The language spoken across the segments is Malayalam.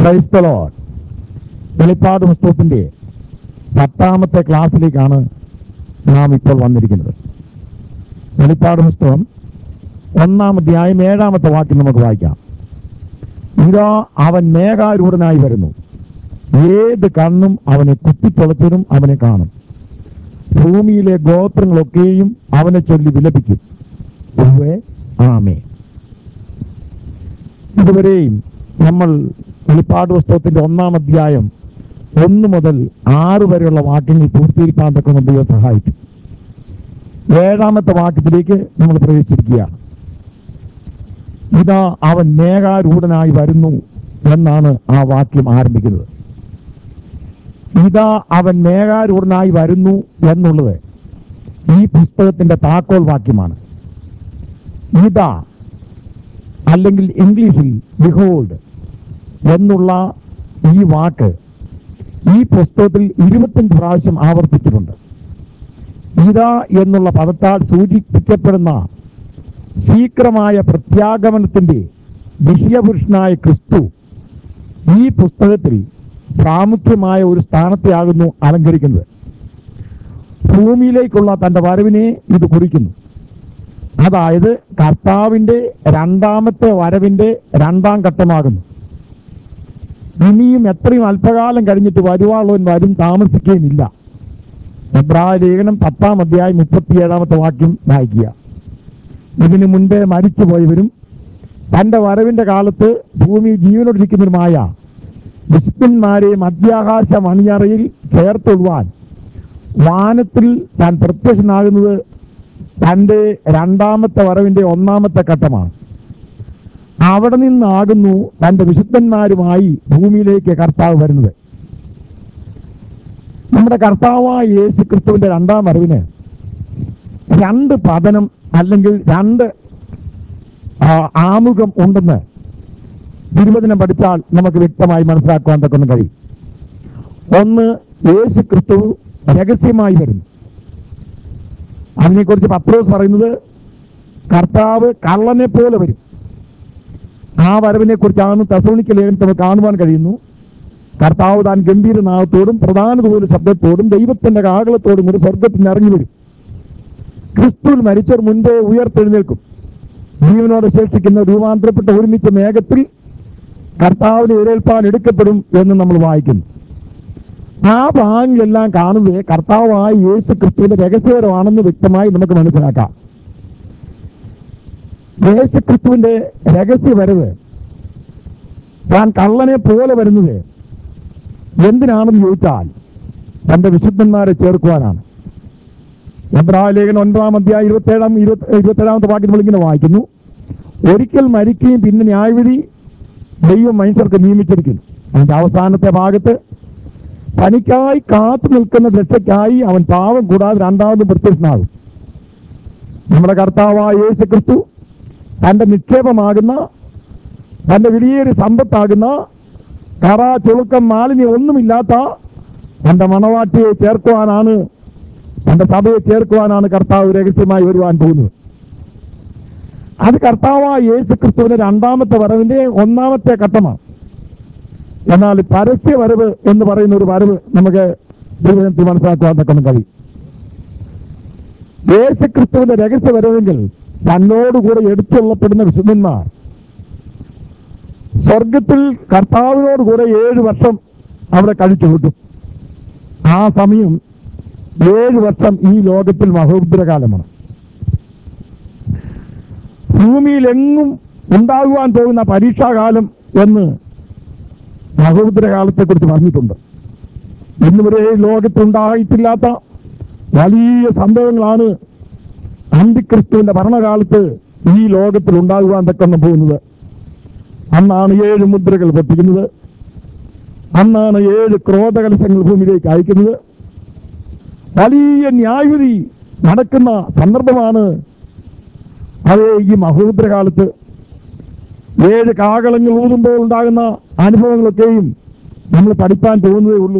ക്രൈസ്തലോ വെളിപ്പാട് പുസ്തകത്തിന്റെ പത്താമത്തെ ക്ലാസ്സിലേക്കാണ് നാം ഇപ്പോൾ വന്നിരിക്കുന്നത് വെളിപ്പാട് പുസ്തകം ഒന്നാം അധ്യായം ഏഴാമത്തെ വാക്യം നമുക്ക് വായിക്കാം ഇതാ അവൻ മേഘാരൂഢനായി വരുന്നു ഏത് കണ്ണും അവനെ കുത്തിപ്പൊളച്ചതും അവനെ കാണും ഭൂമിയിലെ ഗോത്രങ്ങളൊക്കെയും അവനെ ചൊല്ലി വിലപിക്കും ഉവ്വേ ആമേ ഇതുവരെയും നമ്മൾ വെളിപ്പാട് പുസ്തകത്തിന്റെ ഒന്നാം അധ്യായം ഒന്ന് മുതൽ ആറ് വരെയുള്ള വാക്യങ്ങൾ പൂർത്തീകരിക്കാൻ തക്ക ദൈവം സഹായിക്കും ഏഴാമത്തെ വാക്യത്തിലേക്ക് നമ്മൾ പ്രവേശിച്ചിരിക്കുകയാണ് ഇതാ അവൻ മേഘാരൂഢനായി വരുന്നു എന്നാണ് ആ വാക്യം ആരംഭിക്കുന്നത് ഇതാ അവൻ മേഘാരൂഢനായി വരുന്നു എന്നുള്ളത് ഈ പുസ്തകത്തിന്റെ താക്കോൽ വാക്യമാണ് ഇതാ അല്ലെങ്കിൽ ഇംഗ്ലീഷിൽ ബിഹോൾഡ് എന്നുള്ള ഈ വാക്ക് ഈ പുസ്തകത്തിൽ ഇരുപത്തഞ്ച് പ്രാവശ്യം ആവർത്തിച്ചിട്ടുണ്ട് ഇതാ എന്നുള്ള പദത്താൽ സൂചിപ്പിക്കപ്പെടുന്ന ശീഘ്രമായ പ്രത്യാഗമനത്തിന്റെ വിഷയപുരുഷനായ ക്രിസ്തു ഈ പുസ്തകത്തിൽ പ്രാമുഖ്യമായ ഒരു സ്ഥാനത്തെയാകുന്നു അലങ്കരിക്കുന്നത് ഭൂമിയിലേക്കുള്ള തന്റെ വരവിനെ ഇത് കുറിക്കുന്നു അതായത് കർത്താവിന്റെ രണ്ടാമത്തെ വരവിന്റെ രണ്ടാം ഘട്ടമാകുന്നു ഇനിയും എത്രയും അല്പകാലം കഴിഞ്ഞിട്ട് വരുവാളുവൻ വരും താമസിക്കുകയുമില്ല എബ്രായ ലേഖനം പത്താം അധ്യായം മുപ്പത്തിയേഴാമത്തെ വാക്യം വായിക്കുക ഇതിനു മുൻപേ മരിച്ചുപോയവരും തന്റെ വരവിന്റെ കാലത്ത് ഭൂമി ജീവനോടിരിക്കുന്നവരുമായ വിശുദ്ധന്മാരെ മധ്യാകാശ മണിയറയിൽ ചേർത്തുള്ളുവാൻ വാനത്തിൽ താൻ പ്രത്യക്ഷനാകുന്നത് തന്റെ രണ്ടാമത്തെ വരവിന്റെ ഒന്നാമത്തെ ഘട്ടമാണ് അവിടെ നിന്നാകുന്നു തന്റെ വിശുദ്ധന്മാരുമായി ഭൂമിയിലേക്ക് കർത്താവ് വരുന്നത് നമ്മുടെ കർത്താവായ യേശു ക്രിസ്തുവിന്റെ രണ്ടാം വരവിന് രണ്ട് പതനം അല്ലെങ്കിൽ രണ്ട് ആ, ആമുഖം ഉണ്ടെന്ന് തിരുവചനം പഠിച്ചാൽ നമുക്ക് വ്യക്തമായി മനസ്സിലാക്കുവാൻ തക്കൊന്നും കഴിയും ഒന്ന് യേശു ക്രിസ്തു രഹസ്യമായി വരുന്നു അതിനെക്കുറിച്ച് പത്രോസ് പറയുന്നത് കർത്താവ് കള്ളനെ പോലെ വരും ആ വരവിനെ കുറിച്ചാണ് തെസോണിക്ക ലേഖനത്തിൽ നമുക്ക് കാണുവാൻ കഴിയുന്നു കർത്താവ് താൻ ഗംഭീരനാഥത്തോടും പ്രധാന തോലും ശബ്ദത്തോടും ദൈവത്തിന്റെ കാകളത്തോടും കൂടി സ്വർഗത്തിൽ നിന്ന് ഇറങ്ങി വരും ക്രിസ്തുവിൽ മരിച്ചവർ മുൻപേ ഉയർത്തെഴുന്നേൽക്കും ജീവനോടെ ശേഷിക്കുന്ന രൂപാന്തരപ്പെട്ട ഒരുമിച്ച മേഘത്തിൽ കർത്താവിനെ എതിരേൽപ്പാൻ എടുക്കപ്പെടും എന്ന് നമ്മൾ വായിക്കുന്നു ആ ഭാഗങ്ങളെല്ലാം കാണുന്നത് കർത്താവായ യേശു ക്രിസ്തുവിന്റെ രഹസ്യകരമാണെന്ന് വ്യക്തമായി നമുക്ക് മനസ്സിലാക്കാം യേശു ക്രിസ്തുവിന്റെ രഹസ്യ വരവ് താൻ കള്ളനെ പോലെ വരുന്നത് എന്തിനാണെന്ന് ചോദിച്ചാൽ തന്റെ വിശുദ്ധന്മാരെ ചേർക്കുവാനാണ് എബ്രായ ലേഖനം ഒൻപതാം അധ്യായം ഇരുപത്തേഴാം ഇരുപത്തി ഇരുപത്തേഴാമത്തെ വാക്യം നമ്മൾ ഇങ്ങനെ വായിക്കുന്നു ഒരിക്കൽ മരിക്കുകയും പിന്നെ ന്യായവിധി ദൈവം മനുഷ്യർക്ക് നിയമിച്ചിരിക്കുന്നു അതിന്റെ അവസാനത്തെ ഭാഗത്ത് തനിക്കായി കാത്തു നിൽക്കുന്ന രക്ഷയ്ക്കായി അവൻ പാവം കൂടാതെ രണ്ടാമതും പ്രത്യക്ഷനാകും നമ്മുടെ കർത്താവായ യേശു ക്രിസ്തു തന്റെ നിക്ഷേപമാകുന്ന തന്റെ വലിയൊരു സമ്പത്താകുന്ന കറ ചുളുക്കം മാലിന്യം ഒന്നുമില്ലാത്ത തന്റെ മണവാട്ടിയെ ചേർക്കുവാനാണ് തന്റെ സഭയെ ചേർക്കുവാനാണ് കർത്താവ് രഹസ്യമായി വരുവാൻ പോകുന്നത് അത് കർത്താവായ യേശു ക്രിസ്തുവിന്റെ രണ്ടാമത്തെ വരവിന്റെ ഒന്നാമത്തെ ഘട്ടമാണ് എന്നാൽ പരസ്യ വരവ് എന്ന് പറയുന്ന ഒരു വരവ് നമുക്ക് ജീവിതത്തിൽ മനസ്സിലാക്കുവാൻ തക്കണം കഴിയും യേശു ക്രിസ്തുവിന്റെ രഹസ്യ വരവെങ്കിൽ തന്നോടുകൂടെ എടുത്തുകൊള്ളപ്പെടുന്ന വിശുദ്ധന്മാർ സ്വർഗത്തിൽ കർത്താവിനോടുകൂടെ ഏഴ് വർഷം അവിടെ കഴിച്ചു കൂട്ടും ആ സമയം ഏഴ് വർഷം ഈ ലോകത്തിൽ മഹോദ്രകാലമാണ് ഭൂമിയിലെങ്ങും ഉണ്ടാകുവാൻ പോകുന്ന പരീക്ഷാകാലം എന്ന് മഹോദ്രകാലത്തെ കുറിച്ച് പറഞ്ഞിട്ടുണ്ട് ഇന്ന് വരെ ലോകത്തുണ്ടായിട്ടില്ലാത്ത വലിയ സംഭവങ്ങളാണ് അന്തിക്രിസ്തുവിന്റെ ഭരണകാലത്ത് ഈ ലോകത്തിൽ ഉണ്ടാകുവാൻ തക്കൊന്ന് പോകുന്നത് അന്നാണ് ഏഴ് മുദ്രകൾ പൊട്ടിക്കുന്നത് അന്നാണ് ഏഴ് ക്രോധകലശങ്ങൾ ഭൂമിയിലേക്ക് അയക്കുന്നത് വലിയ ന്യായവിധി നടക്കുന്ന സന്ദർഭമാണ് അത് ഈ മഹോദ്രകാലത്ത് ഏഴ് കാകളങ്ങൾ ഊതുമ്പോൾ ഉണ്ടാകുന്ന അനുഭവങ്ങളൊക്കെയും നമ്മൾ പഠിപ്പാൻ പോകുന്നതേ ഉള്ളൂ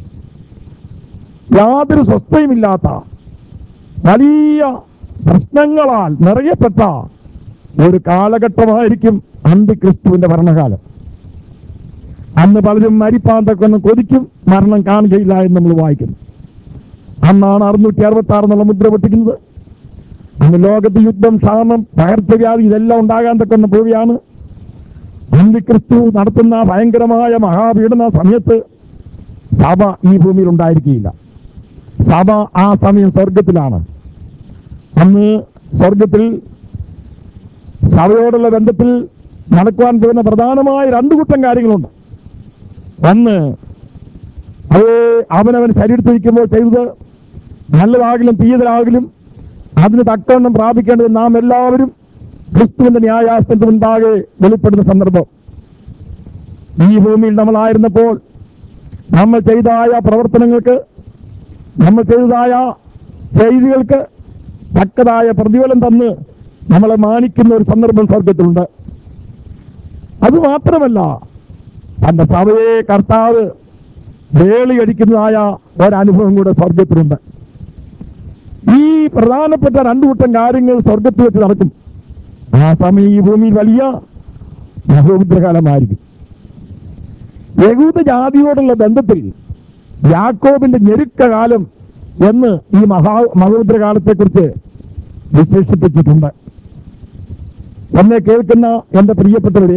യാതൊരു സ്വസ്ഥയുമില്ലാത്ത വലിയ പ്രശ്നങ്ങളാൽ നിറയപ്പെട്ട ഒരു കാലഘട്ടമായിരിക്കും അന്തിക്രിസ്തുവിന്റെ ഭരണകാലം അന്ന് പലരും മരിപ്പാൻ തക്കൊന്ന് കൊതിക്കും മരണം കാണുകയില്ല എന്ന് നമ്മൾ വായിക്കുന്നു അന്നാണ് അറുന്നൂറ്റി അറുപത്തി ആറ് എന്നുള്ള മുദ്ര പൊട്ടിക്കുന്നത് അന്ന് ലോകത്ത് യുദ്ധം ക്ഷാമം പകർച്ചവ്യാധി ഇതെല്ലാം ഉണ്ടാകാൻ തക്കൊന്ന് പോവുകയാണ് അന്തിക്രിസ്തു നടത്തുന്ന ഭയങ്കരമായ മഹാപീഡന സമയത്ത് സഭ ഈ ഭൂമിയിൽ ഉണ്ടായിരിക്കുകയില്ല സഭ ആ സമയം സ്വർഗത്തിലാണ് അന്ന് സ്വർഗത്തിൽ സഭയോടുള്ള ബന്ധത്തിൽ നടക്കുവാൻ പോകുന്ന പ്രധാനമായ രണ്ടു കൂട്ടം കാര്യങ്ങളുണ്ട് ഒന്ന് അത് അവനവൻ ശരീരത്തിരിക്കുമ്പോൾ ചെയ്തത് നല്ലതാകിലും തീയതലാകിലും അതിന് തക്കവണ്ണം പ്രാപിക്കേണ്ടത് നാം എല്ലാവരും ക്രിസ്തുവിന്റെ ന്യായാസനത്തിന് മുൻപാകെ വെളിപ്പെടുന്ന സന്ദർഭം ഈ ഭൂമിയിൽ നമ്മളായിരുന്നപ്പോൾ നമ്മൾ ചെയ്തതായ പ്രവർത്തനങ്ങൾക്ക് നമ്മൾ ചെയ്തതായ ചെയ്തികൾക്ക് തക്കതായ പ്രതിഫലം തന്ന് നമ്മളെ മാനിക്കുന്ന ഒരു സന്ദർഭം സ്വർഗത്തിലുണ്ട് അത് മാത്രമല്ല തന്റെ സഭയെ കർത്താവ് വേളിയടിക്കുന്നതായ ഒരനുഭവം കൂടെ സ്വർഗത്തിലുണ്ട് ഈ പ്രധാനപ്പെട്ട രണ്ടു കൂട്ടം കാര്യങ്ങൾ സ്വർഗത്തിൽ വെച്ച് നടക്കും ആ സമയം ഈ ഭൂമിയിൽ വലിയ മഹോദ്രകാലമായിരിക്കും യഹൂദ ജാതിയോടുള്ള ബന്ധത്തിൽ യാക്കോബിന്റെ ഞെരുക്കകാലം എന്ന് ഈ മഹാ മഹോദ്രകാലത്തെക്കുറിച്ച് വിശേഷിപ്പിച്ചിട്ടുണ്ട് എന്നെ കേൾക്കുന്ന എന്റെ പ്രിയപ്പെട്ടവരെ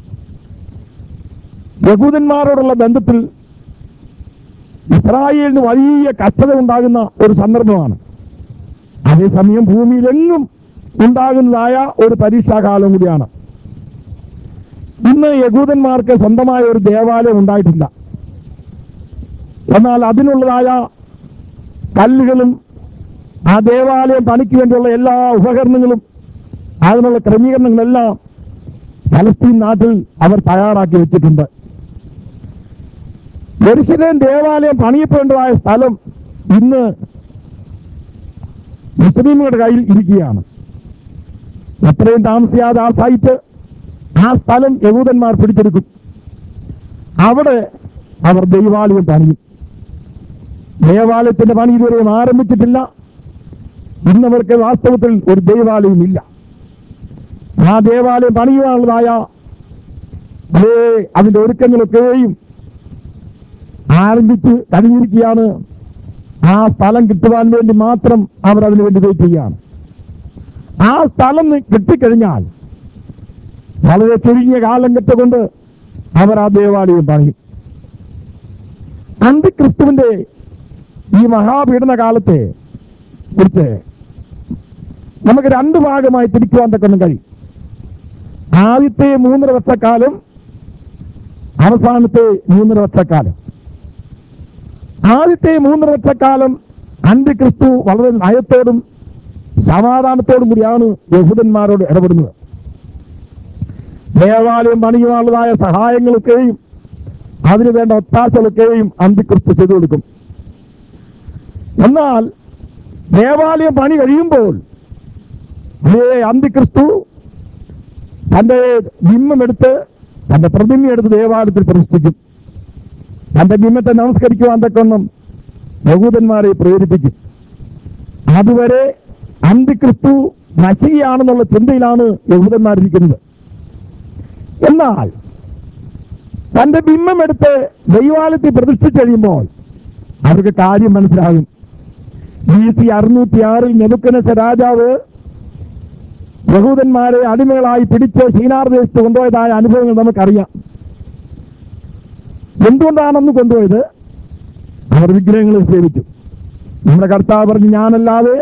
യഹൂദന്മാരോടുള്ള ബന്ധത്തിൽ ഇസ്രായേലിന് വലിയ കഷ്ടത ഉണ്ടാകുന്ന ഒരു സന്ദർഭമാണ് അതേസമയം ഭൂമിയിലെങ്ങും ഉണ്ടാകുന്നതായ ഒരു പരീക്ഷാകാലം കൂടിയാണ് ഇന്ന് യഹൂദന്മാർക്ക് സ്വന്തമായ ഒരു ദേവാലയം ഉണ്ടായിട്ടില്ല എന്നാൽ അതിനുള്ളതായ കല്ലുകളും ആ ദേവാലയം പണിക്ക് വേണ്ടിയുള്ള എല്ലാ ഉപകരണങ്ങളും അതിനുള്ള ക്രമീകരണങ്ങളെല്ലാം ഫലസ്തീൻ നാട്ടിൽ അവർ തയ്യാറാക്കി വെച്ചിട്ടുണ്ട് യെരുശലേം ദേവാലയം പണിയപ്പെടേണ്ടതായ സ്ഥലം ഇന്ന് മുസ്ലിമുകളുടെ കയ്യിൽ ഇരിക്കുകയാണ് എത്രയും താമസിയാതെ ആ സൈറ്റ് ആ സ്ഥലം യഹൂദന്മാർ പിടിച്ചെടുക്കും അവിടെ അവർ ദൈവാലയം പണിയും ദേവാലയത്തിന്റെ പണി ഇതുവരെയും ആരംഭിച്ചിട്ടില്ല ഇന്നവർക്ക് വാസ്തവത്തിൽ ഒരു ദൈവാലയം ഇല്ല ആ ദേവാലയം പണിയുവാനുള്ളതായ അതേ അതിന്റെ ഒരുക്കങ്ങളൊക്കെയും ആരംഭിച്ച് കഴിഞ്ഞിരിക്കുകയാണ് ആ സ്ഥലം കിട്ടുവാൻ വേണ്ടി മാത്രം അവർ അതിനു വേണ്ടി വെയിറ്റ് ചെയ്യുകയാണ് ആ സ്ഥലം നി- കിട്ടിക്കഴിഞ്ഞാൽ വളരെ ചുരുങ്ങിയ കാലം കെട്ടുകൊണ്ട് അവർ ആ ദേവാലയം പണിയും അന്തിക്രിസ്തുവിന്റെ ഈ മഹാപീഡന കാലത്തെ കുറിച്ച് നമുക്ക് രണ്ട് ഭാഗമായി തിരിക്കുവാൻ തക്കൊന്നും കഴിയും ആദ്യത്തെ മൂന്നര വർഷക്കാലം അവസാനത്തെ മൂന്നര വർഷക്കാലം ആദ്യത്തെ മൂന്നര വർഷക്കാലം അന്ത്യക്രിസ്തു വളരെ നയത്തോടും സമാധാനത്തോടും കൂടിയാണ് യഹൂദന്മാരോട് ഇടപെടുന്നത് ദേവാലയം പണിയുവാനുള്ളതായ സഹായങ്ങളൊക്കെയും അതിനു വേണ്ട ഒത്താശകളൊക്കെയും അന്തിക്രിസ്തു ചെയ്തു കൊടുക്കും എന്നാൽ ദേവാലയം പണി കഴിയുമ്പോൾ അതേ അന്തിക്രിസ്തു തന്റെ ബിംബമെടുത്ത് തന്റെ പ്രതിമയെടുത്ത് ദേവാലയത്തിൽ പ്രതിഷ്ഠിക്കും തന്റെ ബിംബത്തെ നമസ്കരിക്കുവാൻ തക്കൊന്നും യഹൂദന്മാരെ പ്രേരിപ്പിക്കും അതുവരെ അന്തിക്രിസ്തു നശികയാണെന്നുള്ള ചിന്തയിലാണ് യഹൂദന്മാരിരിക്കുന്നത് എന്നാൽ തന്റെ ബിംബമെടുത്ത് ദൈവാലയത്തിൽ പ്രതിഷ്ഠിച്ചു കഴിയുമ്പോൾ അവർക്ക് കാര്യം മനസ്സിലാകും ബി സി അറുന്നൂറ്റി ആറിൽ നെബുക്കനസ രാജാവ് യഹൂദന്മാരെ അടിമകളായി പിടിച്ച് സീനാർ ദേശത്ത് കൊണ്ടുപോയതായ അനുഭവങ്ങൾ നമുക്കറിയാം എന്തുകൊണ്ടാണെന്ന് കൊണ്ടുപോയത് അവർ വിഗ്രഹങ്ങളെ സേവിച്ചു നമ്മുടെ കർത്താവ് പറഞ്ഞു ഞാനല്ലാതെ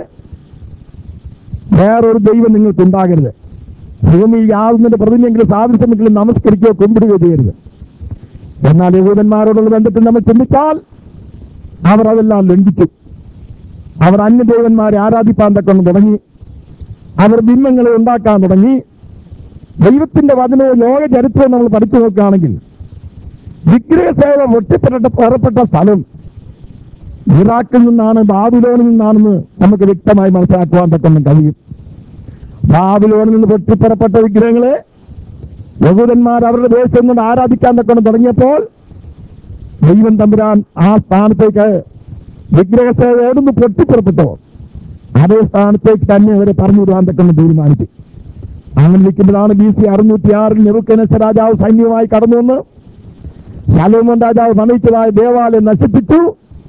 വേറൊരു ദൈവം നിങ്ങൾക്ക് ഉണ്ടാകരുത് ഭൂമിയിൽ യാതൊന്നിന്റെ പ്രതിമെങ്കിലും സാദൃശ്യമെങ്കിലും നമസ്കരിക്കുകയോ കുമ്പിടുകയോ ചെയ്യരുത് എന്നാൽ യഹൂദന്മാരോടുള്ള ബന്ധത്തിൽ നമ്മൾ ചിന്തിച്ചാൽ അവർ അതെല്ലാം ലംഘിച്ചു അവർ അന്യദേവന്മാരെ ആരാധിപ്പാൻ തക്കൊണ്ട് തുടങ്ങി അവർ ബിംബങ്ങളെ ഉണ്ടാക്കാൻ തുടങ്ങി ദൈവത്തിന്റെ വചനവും ലോക ചരിത്രവും നമ്മൾ പഠിച്ചു നോക്കുകയാണെങ്കിൽ വിഗ്രഹസേവ വെട്ടിപ്പെട പുറപ്പെട്ട സ്ഥലം ഇറാഖിൽ നിന്നാണ് ബാബിലോണിൽ നിന്നാണെന്ന് നമുക്ക് വ്യക്തമായി മനസ്സിലാക്കുവാൻ പറ്റുന്ന കഴിയും ബാബിലോണിൽ നിന്ന് പൊട്ടിപ്പുറപ്പെട്ട വിഗ്രഹങ്ങളെ യഹൂദന്മാർ അവരുടെ ദേശം കൊണ്ട് ആരാധിക്കാൻ തക്കൊണ്ട് തുടങ്ങിയപ്പോൾ ദൈവം തമ്പുരാൻ ആ സ്ഥാനത്തേക്ക് വിഗ്രഹസേവ എവിടുന്ന് പൊട്ടിപ്പുറപ്പെട്ടോ അതേ സ്ഥാനത്തേക്ക് തന്നെ അവരെ പറഞ്ഞു വിടാൻ തക്കൊണ്ട് തീരുമാനിച്ചു അങ്ങനെ നിൽക്കുമ്പോഴാണ് ബി സി അറുന്നൂറ്റി ആറിൽ നെറുക്കനസ രാജാവ് സൈന്യവുമായി കടന്നു വന്ന് ശലോമോൻ രാജാവ് പണിയിച്ചതായ ദേവാലയം നശിപ്പിച്ചു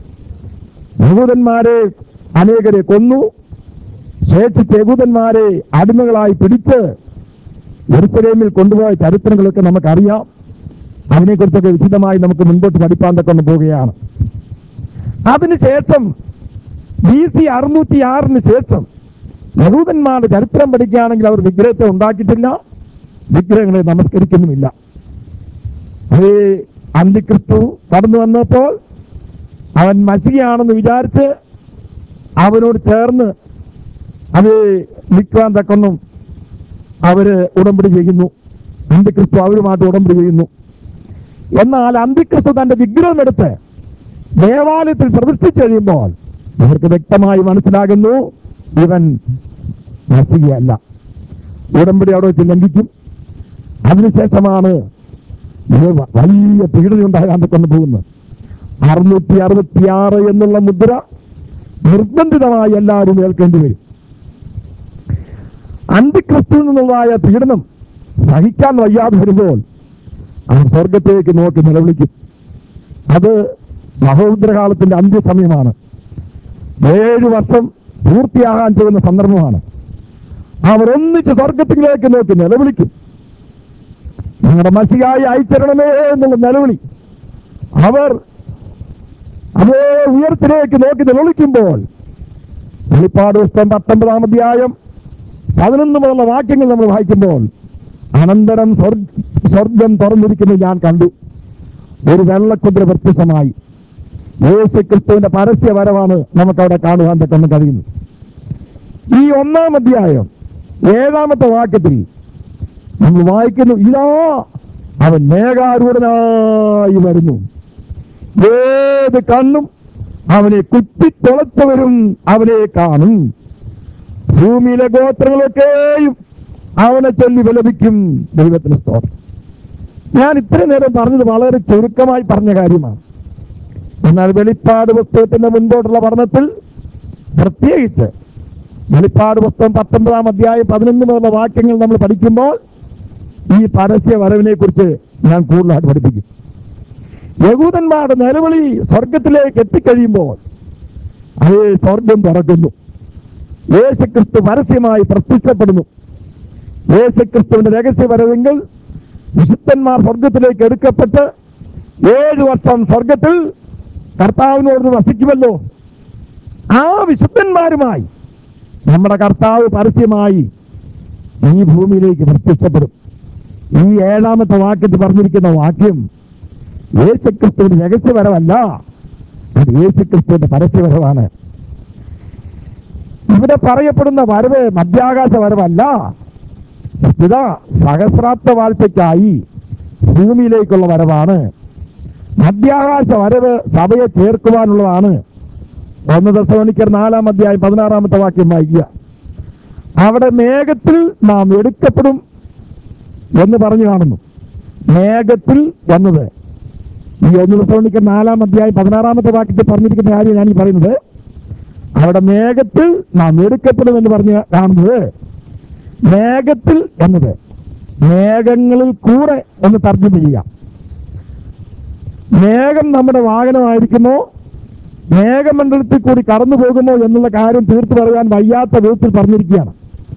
യഹൂദന്മാരെ അനേകരെ കൊന്നു ശേഷിച്ച യഹൂദന്മാരെ അടിമകളായി പിടിച്ച് യെരുസലേമിൽ കൊണ്ടുപോയ ചരിത്രങ്ങളൊക്കെ നമുക്കറിയാം അതിനെക്കുറിച്ചൊക്കെ വിശദമായി നമുക്ക് മുൻപോട്ട് പഠിപ്പാൻ തൊക്കെ ഒന്ന് പോവുകയാണ് അതിനുശേഷം ബി സി അറുന്നൂറ്റി ആറിന് ശേഷം യഹൂദന്മാരുടെ ചരിത്രം പഠിക്കുകയാണെങ്കിൽ അവർ വിഗ്രഹത്തെ ഉണ്ടാക്കിയിട്ടില്ല വിഗ്രഹങ്ങളെ നമസ്കരിക്കുന്നുമില്ല അതേ അന്തിക്രിസ്തു കടന്നു വന്നപ്പോൾ അവൻ മസികയാണെന്ന് വിചാരിച്ച് അവനോട് ചേർന്ന് അത് നിൽക്കാൻ തക്കൊന്നും അവര് ഉടമ്പടി ചെയ്യുന്നു അന്തിക്രിസ്തു അവരുമായിട്ട് ഉടമ്പടി ചെയ്യുന്നു എന്നാൽ അന്തിക്രിസ്തു തന്റെ വിഗ്രഹം എടുത്ത് ദേവാലയത്തിൽ പ്രതിഷ്ഠിച്ചു കഴിയുമ്പോൾ അവർക്ക് വ്യക്തമായി മനസ്സിലാകുന്നു ഇവൻ മസികയല്ല ഉടമ്പടി അവിടെ വെച്ച് ലംഘിക്കും അതിനുശേഷമാണ് ഇത് വ- വലിയ പീഡനം ഉണ്ടാകാൻ കൊണ്ട് പോകുന്നത് അറുന്നൂറ്റി അറുപത്തിയാറ് എന്നുള്ള മുദ്ര നിർബന്ധിതമായി എല്ലാവരും ഏൽക്കേണ്ടി വരും അന്തിക്രിസ്തുവിൽ നിന്നുള്ളതായ പീഡനം സഹിക്കാൻ വയ്യാതെ വരുമ്പോൾ അവർ സ്വർഗത്തേക്ക് നോക്കി നിലവിളിക്കും അത് മഹോദ്രകാലത്തിന്റെ അന്ത്യസമയമാണ് ഏഴു വർഷം പൂർത്തിയാകാൻ പോകുന്ന സന്ദർഭമാണ് അവർ ഒന്നിച്ച് സ്വർഗത്തിലേക്ക് നോക്കി നിലവിളിക്കും ഞങ്ങളുടെ മസിയായി അയച്ചിരണമേ എന്നുള്ള നിലവിളി അവർ അതേ ഉയരത്തിലേക്ക് നോക്കി നിലവിളിക്കുമ്പോൾ വെളിപ്പാട് പുസ്തകം പത്തൊമ്പതാം അധ്യായം പതിനൊന്ന് മുതലുള്ള വാക്യങ്ങൾ നമ്മൾ വായിക്കുമ്പോൾ അനന്തരം സ്വർഗ സ്വർഗം തുറന്നിരിക്കുന്നത് ഞാൻ കണ്ടു ഒരു വെള്ളക്കുതിര പ്രത്യക്ഷമായി യേശു ക്രിസ്തുവിന്റെ പരസ്യ വരവാണ് നമുക്കവിടെ കാണുവാൻ പറ്റുന്ന കഴിയുന്നത് ഈ ഒന്നാം അധ്യായം ഏഴാമത്തെ വാക്യത്തിൽ നമ്മൾ വായിക്കുന്നു ഇതാ അവൻ മേഘാരൂഢനായി വരുന്നു ഏത് കണ്ണും അവനെ കുത്തിത്തുളച്ചവരും അവനെ കാണും ഭൂമിയിലെ ഗോത്രങ്ങളൊക്കെയും അവനെ ചൊല്ലി വിലപിക്കും ദൈവത്തിന് സ്തോത്രം ഞാൻ ഇത്രയും നേരം പറഞ്ഞത് വളരെ ചുരുക്കമായി പറഞ്ഞ കാര്യമാണ് എന്നാൽ വെളിപ്പാട് പുസ്തകത്തിന്റെ മുൻപോട്ടുള്ള പഠനത്തിൽ പ്രത്യേകിച്ച് വെളിപ്പാട് പുസ്തകം പത്തൊമ്പതാം അധ്യായം പതിനൊന്ന് മുതലുള്ള വാക്യങ്ങൾ നമ്മൾ പഠിക്കുമ്പോൾ ഈ പരസ്യ വരവിനെ കുറിച്ച് ഞാൻ കൂടുതലായിട്ട് പഠിപ്പിക്കും യഹൂദന്മാരുടെ നിലവിളി സ്വർഗത്തിലേക്ക് എത്തിക്കഴിയുമ്പോൾ അതേ സ്വർഗം തുറക്കുന്നു യേശുക്രിസ്തു പരസ്യമായി പ്രത്യക്ഷപ്പെടുന്നു യേശുക്രിസ്തുവിന്റെ രഹസ്യ വരവെങ്കിൽ വിശുദ്ധന്മാർ സ്വർഗത്തിലേക്ക് എടുക്കപ്പെട്ട് ഏഴു വർഷം സ്വർഗത്തിൽ കർത്താവിനോട് വസിക്കുമല്ലോ ആ വിശുദ്ധന്മാരുമായി നമ്മുടെ കർത്താവ് പരസ്യമായി ഈ ഭൂമിയിലേക്ക് പ്രത്യക്ഷപ്പെടും ഈ ഏഴാമത്തെ വാക്യത്തിൽ പറഞ്ഞിരിക്കുന്ന വാക്യം യേശുക്രിസ്തുവിന്റെ രഹസ്യപരമല്ല അത് യേശുക്രിസ്തുവിന്റെ പരസ്യപരമാണ് ഇവിടെ പറയപ്പെടുന്ന വരവ് മധ്യാകാശ വരവല്ല ഇതാ സഹസ്രാബ്ദ വാഴ്ചയ്ക്കായി ഭൂമിയിലേക്കുള്ള വരവാണ് മധ്യാകാശ വരവ് സഭയെ ചേർക്കുവാനുള്ളതാണ് ഒന്ന് ദശമണിക്കർ നാലാം അധ്യായം പതിനാറാമത്തെ വാക്യം വായിക്കുക അവിടെ മേഘത്തിൽ നാം എടുക്കപ്പെടും എന്ന് പറഞ്ഞു കാണുന്നു മേഘത്തിൽ വന്നത് ഈ ഒന്ന് ദശമണിക്കർ നാലാം അധ്യായം പതിനാറാമത്തെ വാക്യത്തിൽ പറഞ്ഞിരിക്കുന്ന കാര്യം ഞാൻ ഈ പറയുന്നത് അവിടെ മേഘത്തിൽ നാം എടുക്കപ്പെടും എന്ന് പറഞ്ഞ് കാണുന്നത് മേഘത്തിൽ എന്നത് മേഘങ്ങളിൽ കൂടെ എന്ന് തർജ്ജമ ചെയ്യാം മേഘം നമ്മുടെ വാഹനമായിരിക്കുമോ മേഘമണ്ഡലത്തിൽ കൂടി കടന്നു പോകുമോ എന്നുള്ള കാര്യം തീർത്തു പറയാൻ വയ്യാത്ത വിധത്തിൽ പറഞ്ഞിരിക്കുകയാണ്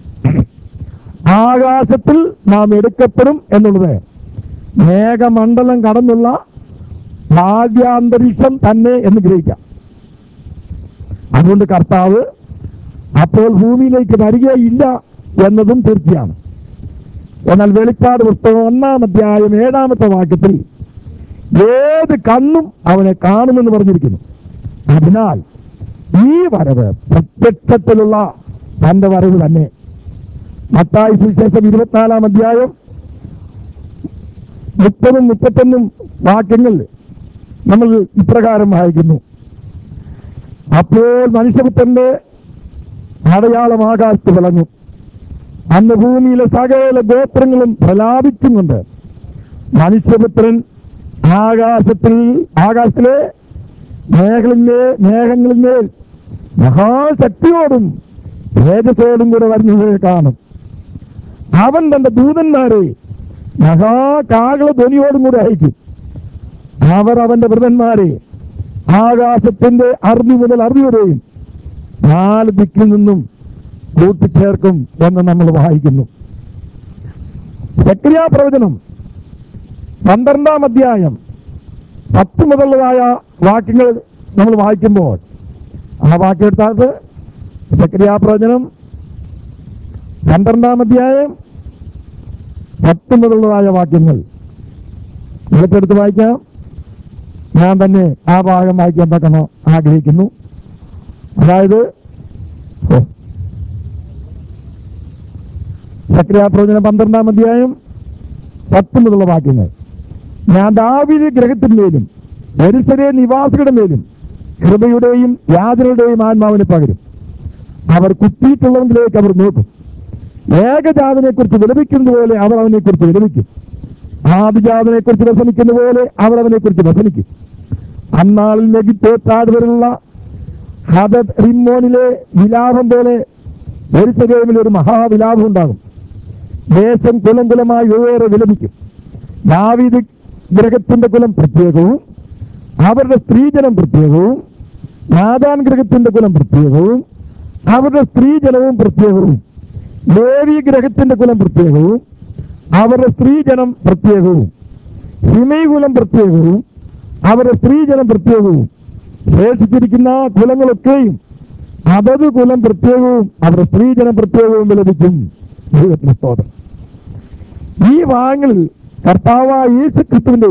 ആകാശത്തിൽ നാം എടുക്കപ്പെടും എന്നുള്ളത് മേഘമണ്ഡലം കടന്നുള്ള ഭാഗ്യാന്തരീക്ഷം തന്നെ എന്ന് ഗ്രഹിക്കാം അതുകൊണ്ട് കർത്താവ് അപ്പോൾ ഭൂമിയിലേക്ക് വരികയില്ല എന്നതും തീർച്ചയാണ് എന്നാൽ വെളിപ്പാട് പുസ്തകം ഒന്നാം അധ്യായം ഏഴാമത്തെ വാക്യത്തിൽ ഏത് കണ്ണും അവനെ കാണുമെന്ന് പറഞ്ഞിരിക്കുന്നു അതിനാൽ ഈ വരവ് പ്രത്യക്ഷത്തിലുള്ള തന്റെ വരവ് തന്നെ മത്തായി സുവിശേഷം ഇരുപത്തിനാലാം അധ്യായം മുപ്പതും മുപ്പത്തൊന്നും വാക്യങ്ങൾ നമ്മൾ ഇപ്രകാരം വായിക്കുന്നു അപ്പോൾ മനുഷ്യപുത്രന്റെ അടയാളം ആകാശത്ത് വിളങ്ങും അന്ന് ഭൂമിയിലെ സകല ഗോത്രങ്ങളും പ്രലാപിച്ചും കൊണ്ട് മനുഷ്യപുത്രൻ ആകാശത്തിൽ ആകാശത്തിലെ മേഘങ്ങളിലെ മേഘങ്ങളിന്മേൽ മഹാശക്തിയോടും തേജസ്സോടും കൂടെ വരുന്നത് കാണും അവൻ തന്റെ ദൂതന്മാരെ മഹാകാകള ധ്വനിയോടും കൂടെ അയക്കും അവർ അവന്റെ വൃതന്മാരെ ആകാശത്തിന്റെ അറുതി മുതൽ അറുതി വരെയും നാല് ദിക്കിൽ നിന്നും കൂട്ടിച്ചേർക്കും എന്ന് നമ്മൾ വായിക്കുന്നു സക്രിയ പ്രവചനം പന്ത്രണ്ടാം അധ്യായം പത്ത് മുതലുള്ളതായ വാക്യങ്ങൾ നമ്മൾ വായിക്കുമ്പോൾ ആ വാക്യം എടുത്താൽ സക്രിയ പ്രവചനം പന്ത്രണ്ടാം അധ്യായം പത്ത് മുതലുള്ളതായ വാക്യങ്ങൾ എടുത്തെടുത്ത് വായിക്കാം ഞാൻ തന്നെ ആ ഭാഗം വായിക്കാൻ തക്കണോ ആഗ്രഹിക്കുന്നു അതായത് ഓ. സക്രിയ പ്രവചനം പന്ത്രണ്ടാം അധ്യായം പത്ത് മുതലുള്ള വാക്യങ്ങൾ ഞാൻ ദാവിദ് ഗ്രഹത്തിന്മേലും എരിസരെ നിവാസികളുടെ മേലും കൃപയുടെയും യാതനയുടെയും ആത്മാവിനെ പകരും അവർ കുത്തിയിട്ടുള്ളവങ്കിലേക്ക് അവർ നോക്കും ഏകജാതനെ കുറിച്ച് വിലപിക്കുന്നത് പോലെ അവർ അവനെ കുറിച്ച് വിലപിക്കും ആദിജാതനെ കുറിച്ച് വ്യസനിക്കുന്ന പോലെ അവർ അവനെ കുറിച്ച് വ്യസനിക്കും അന്നാളിൽ ലഗിത്തെ താഴ്വരലുള്ള ഹദദ് റിമ്മോനിലെ വിലാപം പോലെ എരിസലേമിൽ ഒരു മഹാവിലാപം ഉണ്ടാകും ദേശം കുലം കുലമായി വെവ്വേറെ വിലപിക്കും ദാവീദ് ഗ്രഹത്തിന്റെ കുലം പ്രത്യേകവും അവരുടെ സ്ത്രീജനം പ്രത്യേകവും നാദാൻ ഗ്രഹത്തിന്റെ കുലം പ്രത്യേകവും അവരുടെ സ്ത്രീജനവും പ്രത്യേകവും ലേവി ഗ്രഹത്തിന്റെ കുലം പ്രത്യേകവും അവരുടെ സ്ത്രീജനം പ്രത്യേകവും സിമൈ കുലം പ്രത്യേകവും അവരുടെ സ്ത്രീജനം പ്രത്യേകവും ശേഷിച്ചിരിക്കുന്ന കുലങ്ങളൊക്കെയും അതത് കുലം പ്രത്യേകവും അവരുടെ സ്ത്രീജനം പ്രത്യേകവും വിലപിക്കും ദൈവത്തിന് സ്തോത്രം ഈ ഭാഗങ്ങളിൽ കർത്താവായ യേശു ക്രിസ്തുവിന്റെ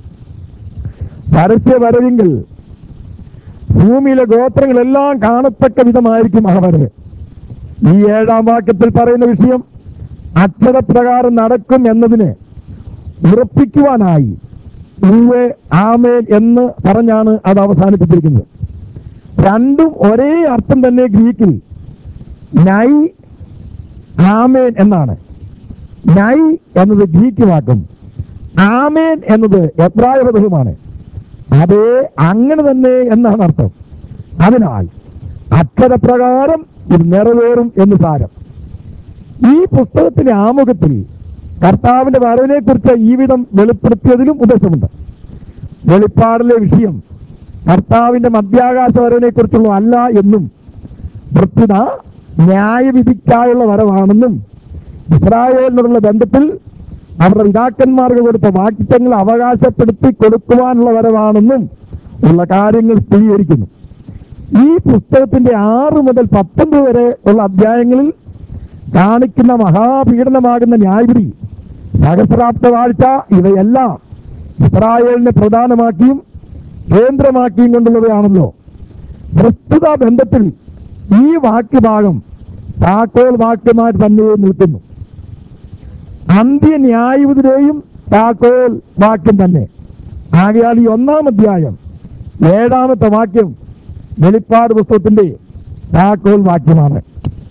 പരസ്യ വരവിങ്കിൽ ഭൂമിയിലെ ഗോത്രങ്ങളെല്ലാം കാണത്തക്ക വിധമായിരിക്കും ആ വരവ് ഈ ഏഴാം വാക്യത്തിൽ പറയുന്ന വിഷയം അക്ഷരപ്രകാരം നടക്കും എന്നതിന് ഉറപ്പിക്കുവാനായി ഉവ്വേ ആമേൻ എന്ന് പറഞ്ഞാണ് അത് അവസാനിപ്പിച്ചിരിക്കുന്നത് രണ്ടും ഒരേ അർത്ഥം തന്നെ ഗ്രീക്കിൽ നൈ ആമേൻ എന്നാണ് നൈ എന്നത് ഗ്രീക്ക് വാക്കും ആമേൻ എന്നത് എബ്രായ പദവുമാണ് അതേ അങ്ങനെ തന്നെ എന്നാണ് അർത്ഥം അതിനാൽ അക്ഷരപ്രകാരം ഇത് നിറവേറും എന്ന് സാരം ഈ പുസ്തകത്തിന്റെ ആമുഖത്തിൽ കർത്താവിന്റെ വരവിനെ കുറിച്ച് ഈ വിധം വെളിപ്പെടുത്തിയതിലും ഉദ്ദേശമുണ്ട് വെളിപ്പാടിലെ വിഷയം കർത്താവിന്റെ മധ്യാകാശ വരവിനെ കുറിച്ചുള്ള അല്ല എന്നും വൃത്തിത ന്യായവിധിക്കായുള്ള വരവാണെന്നും ഇസ്രായേലിനോടുള്ള ബന്ധത്തിൽ അവരുടെ പിതാക്കന്മാർക്ക് കൊടുത്ത വാക്യങ്ങൾ അവകാശപ്പെടുത്തി കൊടുക്കുവാനുള്ള വരവാണെന്നും ഉള്ള കാര്യങ്ങൾ സ്ഥിരീകരിക്കുന്നു ഈ പുസ്തകത്തിന്റെ ആറ് മുതൽ പത്തൊമ്പത് വരെ ഉള്ള അധ്യായങ്ങളിൽ കാണിക്കുന്ന മഹാപീഡനമാകുന്ന ന്യായവിധി സഹസ്രാബ്ദ വാഴ്ച ഇവയെല്ലാം ഇസ്രായേലിനെ പ്രധാനമാക്കിയും കേന്ദ്രമാക്കിയും കൊണ്ടുള്ളവയാണല്ലോ പ്രസ്തുത ബന്ധത്തിൽ ഈ വാക്യഭാഗം താക്കോൽ വാക്യമായി തന്നെ നിൽക്കുന്നു അന്ത്യന്യായവിധിയുടെയും താക്കോൽ വാക്യം തന്നെ ആകയാൽ ഈ ഒന്നാം അധ്യായം ഏഴാമത്തെ വാക്യം വെളിപ്പാട് പുസ്തകത്തിന്റെ താക്കോൽ വാക്യമാണ്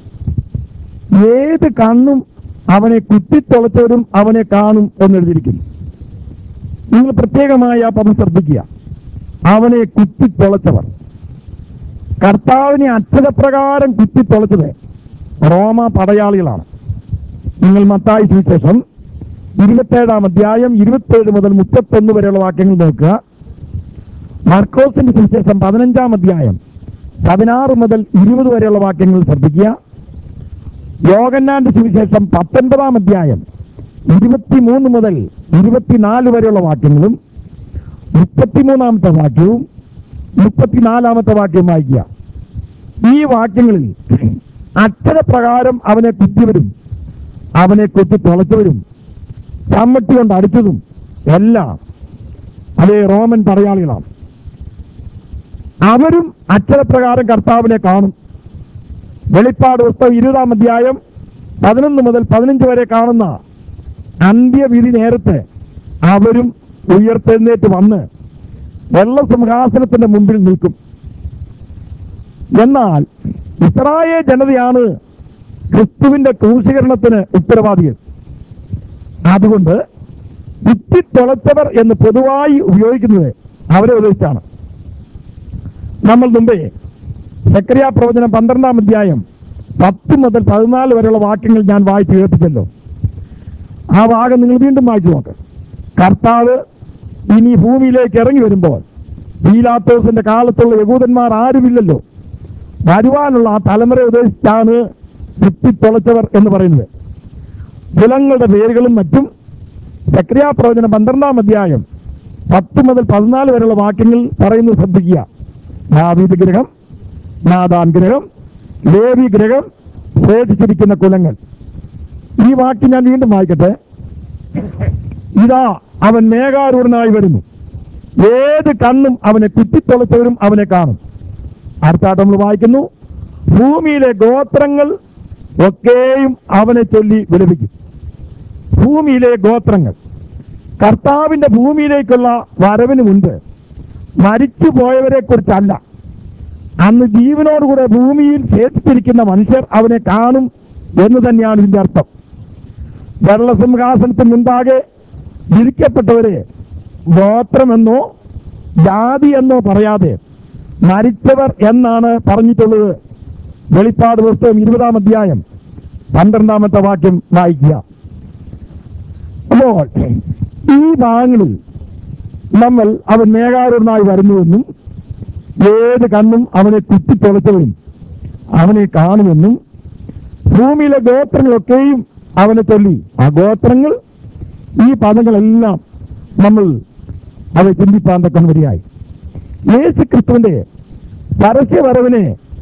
ഏത് കണ്ണും അവനെ കുത്തിത്തുളച്ചവരും അവനെ കാണും എന്നെഴുതിയിരിക്കുന്നു നിങ്ങൾ പ്രത്യേകമായി ആ പദം ശ്രദ്ധിക്കുക അവനെ കുത്തിത്തുളച്ചവർ കർത്താവിനെ അക്ഷരപ്രകാരം കുത്തിത്തുളച്ചത് റോമ പടയാളികളാണ് നിങ്ങൾ മത്തായി സുവിശേഷം ഇരുപത്തേഴാം അധ്യായം ഇരുപത്തേഴ് മുതൽ മുപ്പത്തൊന്ന് വരെയുള്ള വാക്യങ്ങൾ നോക്കുക മർക്കോസിന്റെ സുവിശേഷം പതിനഞ്ചാം അധ്യായം പതിനാറ് മുതൽ ഇരുപത് വരെയുള്ള വാക്യങ്ങൾ ശ്രദ്ധിക്കുക യോഗന്നാന്റെ സുവിശേഷം പത്തൊൻപതാം അധ്യായം ഇരുപത്തിമൂന്ന് മുതൽ ഇരുപത്തിനാല് വരെയുള്ള വാക്യങ്ങളും മുപ്പത്തിമൂന്നാമത്തെ വാക്യവും മുപ്പത്തിനാലാമത്തെ വാക്യം വായിക്കുക ഈ വാക്യങ്ങളിൽ അക്ഷരപ്രകാരം അവനെ കുത്തിയവരും അവനെ കുത്തി തുളച്ചവരും ചമ്മട്ടി കൊണ്ട് അടിച്ചതും എല്ലാം അതേ റോമൻ പടയാളികളാണ് അവരും അക്ഷരപ്രകാരം കർത്താവിനെ കാണും വെളിപ്പാട് പുസ്തകം ഇരുപതാം അധ്യായം പതിനൊന്ന് മുതൽ പതിനഞ്ച് വരെ കാണുന്ന അന്ത്യവിധി നേരത്തെ അവരും ഉയർത്തെഴുന്നേറ്റ് വന്ന് വെള്ളസിംഹാസനത്തിന്റെ മുമ്പിൽ നിൽക്കും എന്നാൽ ഇസ്രായേൽ ജനതയാണ് ക്രിസ്തുവിന്റെ ക്രൂശീകരണത്തിന് ഉത്തരവാദികൾ അതുകൊണ്ട് കുത്തിത്തുളച്ചവർ എന്ന് പൊതുവായി ഉപയോഗിക്കുന്നത് അവരെ ഉദ്ദേശിച്ചാണ് നമ്മൾ മുമ്പേ സക്രിയ പ്രവചനം പന്ത്രണ്ടാം അധ്യായം പത്ത് മുതൽ പതിനാല് വരെയുള്ള വാക്യങ്ങൾ ഞാൻ വായിച്ചു കേൾപ്പിച്ചല്ലോ ആ ഭാഗം നിങ്ങൾ വീണ്ടും വായിച്ചു നോക്ക് കർത്താവ് ഇനി ഭൂമിയിലേക്ക് ഇറങ്ങി വരുമ്പോൾ പീലാത്തോസിന്റെ കാലത്തുള്ള യഹൂദന്മാർ ആരുമില്ലല്ലോ വരുവാനുള്ള ആ തലമുറ ഉദ്ദേശിച്ചാണ് കുത്തിത്തൊളച്ചവർ എന്ന് പറയുന്നത് കുലങ്ങളുടെ പേരുകളും മറ്റും സക്രിയാ പ്രവചനം പന്ത്രണ്ടാം അധ്യായം പത്ത് മുതൽ പതിനാല് വരെയുള്ള വാക്യങ്ങൾ പറയുന്നത് ശ്രദ്ധിക്കുക ദാവീദ് ഗ്രഹം നാദാൻ ഗ്രഹം ലേവി ഗ്രഹം ശേഷിച്ചിരിക്കുന്ന കുലങ്ങൾ ഈ വാക്യം ഞാൻ വീണ്ടും വായിക്കട്ടെ ഇതാ അവൻ മേഘാരൂഢനായി വരുന്നു ഏത് കണ്ണും അവനെ കുത്തിത്തൊളച്ചവരും അവനെ കാണും അടുത്തായിട്ട് നമ്മൾ വായിക്കുന്നു ഭൂമിയിലെ ഗോത്രങ്ങൾ ഒക്കെയും അവനെ ചൊല്ലി വിലപിക്കും ഭൂമിയിലെ ഗോത്രങ്ങൾ കർത്താവിന്റെ ഭൂമിയിലേക്കുള്ള വരവിന് മുൻപ് മരിച്ചു പോയവരെ കുറിച്ചല്ല അന്ന് ജീവനോടുകൂടെ ഭൂമിയിൽ ശേഷിച്ചിരിക്കുന്ന മനുഷ്യർ അവനെ കാണും എന്ന് തന്നെയാണ് ഇതിന്റെ അർത്ഥം വെള്ളസിംഹാസനത്തിന് മുൻപാകെ വിരിക്കപ്പെട്ടവരെ ഗോത്രമെന്നോ ജാതി എന്നോ പറയാതെ മരിച്ചവർ എന്നാണ് പറഞ്ഞിട്ടുള്ളത് വെളിപ്പാട് പുസ്തകം ഇരുപതാം അധ്യായം പന്ത്രണ്ടാമത്തെ വാക്യം വായിക്കുക അപ്പോൾ ഈ ഭാഗങ്ങളിൽ നമ്മൾ അവൻ മേഘാരൂഢനായി വരുന്നുവെന്നും ഏത് കണ്ണും അവനെ കുത്തിത്തൊളച്ചവരും അവനെ കാണുമെന്നും ഭൂമിയിലെ ഗോത്രങ്ങളൊക്കെയും അവനെ ചൊല്ലി ആ ഗോത്രങ്ങൾ ഈ പദങ്ങളെല്ലാം നമ്മൾ അത് ചിന്തിപ്പാൻ തക്കം വരികയായി യേശു ക്രിസ്തുവിന്റെ പരസ്യവരവിനെ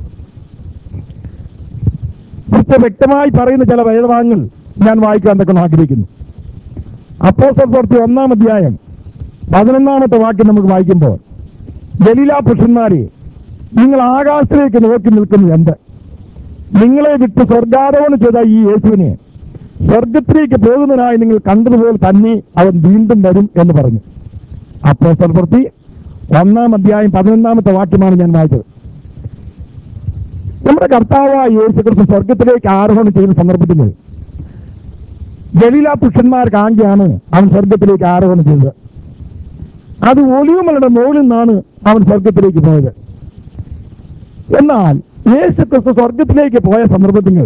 കുറിച്ച് വ്യക്തമായി പറയുന്ന ചില വേദഭാഗങ്ങൾ ഞാൻ വായിക്കാൻ തക്കം ആഗ്രഹിക്കുന്നു അപ്പോസ്റ്റൽ പ്രവൃത്തി ഒന്നാം അധ്യായം പതിനൊന്നാമത്തെ വാക്യം നമുക്ക് വായിക്കുമ്പോൾ ഗലീല പുരുഷന്മാരെ നിങ്ങൾ ആകാശത്തിലേക്ക് നോക്കി നിൽക്കുന്നത് എന്ത് നിങ്ങളെ വിട്ട് സ്വർഗാരോഹണം ചെയ്ത ഈ യേശുവിനെ സ്വർഗത്തിലേക്ക് പോകുന്നതിനായി നിങ്ങൾ കണ്ടതുപോലെ തന്നെ അവൻ വീണ്ടും വരും എന്ന് പറഞ്ഞു അപ്പോസ്റ്റൽ പ്രവൃത്തി ഒന്നാം അധ്യായം പതിനൊന്നാമത്തെ വാക്യമാണ് ഞാൻ വായിച്ചത് നമ്മുടെ കർത്താവായ യേശു ക്രിസ്തു സ്വർഗത്തിലേക്ക് ആരോഹണം ചെയ്യുന്ന സന്ദർഭത്തിൽ ഗലീല പുരുഷന്മാർ കാണിയാണ് അവൻ സ്വർഗത്തിലേക്ക് ആരോഹണം ചെയ്തത് അത് ഒലിവുമലയുടെ മുകളിൽ നിന്നാണ് അവൻ സ്വർഗത്തിലേക്ക് പോയത് എന്നാൽ യേശു ക്രിസ്തു സ്വർഗത്തിലേക്ക് പോയ സന്ദർഭത്തിൽ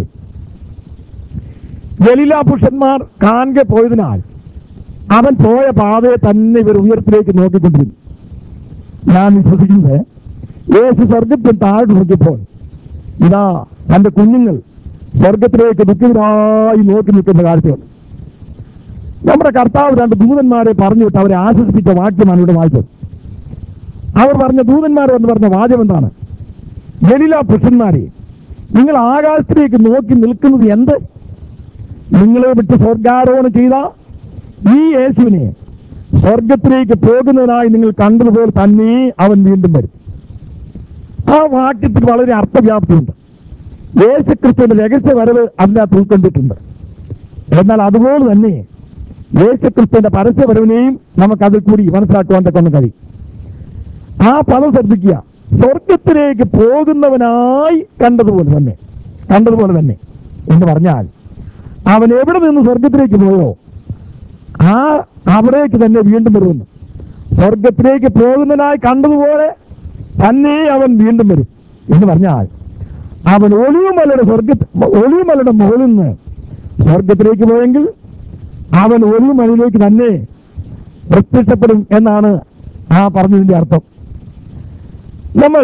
ഗലീല പുരുഷന്മാർ കാണെ പോയതിനാൽ അവൻ പോയ പാതയെ തന്നെ ഇവർ ഉയരത്തിലേക്ക് നോക്കിക്കൊണ്ടിരുന്നു ഞാൻ വിശ്വസിക്കുന്നത് യേശു സ്വർഗത്തിൽ താഴെ നോക്കിയപ്പോൾ ഇതാ തന്റെ കുഞ്ഞുങ്ങൾ സ്വർഗത്തിലേക്ക് ദുഃഖിതരായി നോക്കി നിൽക്കുന്ന കാഴ്ചകൾ നമ്മുടെ കർത്താവ് രണ്ട് ദൂതന്മാരെ പറഞ്ഞു വിട്ട് അവരെ ആശ്വസിപ്പിച്ച വാക്യമാണ് ഇവിടെ വായിച്ചത് അവർ പറഞ്ഞ ദൂതന്മാർ എന്ന് പറഞ്ഞ വാചകം എന്താണ് ഗലീല പുരുഷന്മാരെ നിങ്ങൾ ആകാശത്തിലേക്ക് നോക്കി നിൽക്കുന്നത് എന്ത് നിങ്ങളെ വിട്ട് സ്വർഗാരോഹണം ചെയ്ത ഈ യേശുവിനെ സ്വർഗത്തിലേക്ക് പോകുന്നതിനായി നിങ്ങൾ കണ്ടതുപോലെ തന്നെ അവൻ വീണ്ടും വരും ആ വാക്യത്തിൽ വളരെ അർത്ഥവ്യാപ്തിയുണ്ട് യേശു ക്രിസ്തുവിന്റെ രഹസ്യ വരവ് അതിനകത്ത് ഉൾക്കൊണ്ടിട്ടുണ്ട് എന്നാൽ അതുപോലെ തന്നെ യേശു ക്രിസ്തുവിന്റെ പരസ്യ വരവിനെയും നമുക്ക് അതിൽ കൂടി മനസ്സിലാക്കുവാൻ തക്കൊണ്ട് കഴിയും ആ പദം ശ്രദ്ധിക്കുക സ്വർഗത്തിലേക്ക് പോകുന്നവനായി കണ്ടതുപോലെ തന്നെ കണ്ടതുപോലെ തന്നെ എന്ന് പറഞ്ഞാൽ അവൻ എവിടെ നിന്ന് സ്വർഗത്തിലേക്ക് പോയോ ആ അവിടേക്ക് തന്നെ വീണ്ടും വരുമെന്ന് സ്വർഗത്തിലേക്ക് പോകുന്നതിനായി കണ്ടതുപോലെ തന്നെ അവൻ വീണ്ടും വരും എന്ന് പറഞ്ഞാൽ അവൻ ഒലിവുമലയുടെ സ്വർഗ ഒലിവുമലയുടെ മുകളിൽ നിന്ന് സ്വർഗത്തിലേക്ക് പോയെങ്കിൽ അവൻ ഒലിവുമലയിലേക്ക് തന്നെ പ്രത്യക്ഷപ്പെടും എന്നാണ് ആ പറഞ്ഞതിന്റെ അർത്ഥം നമ്മൾ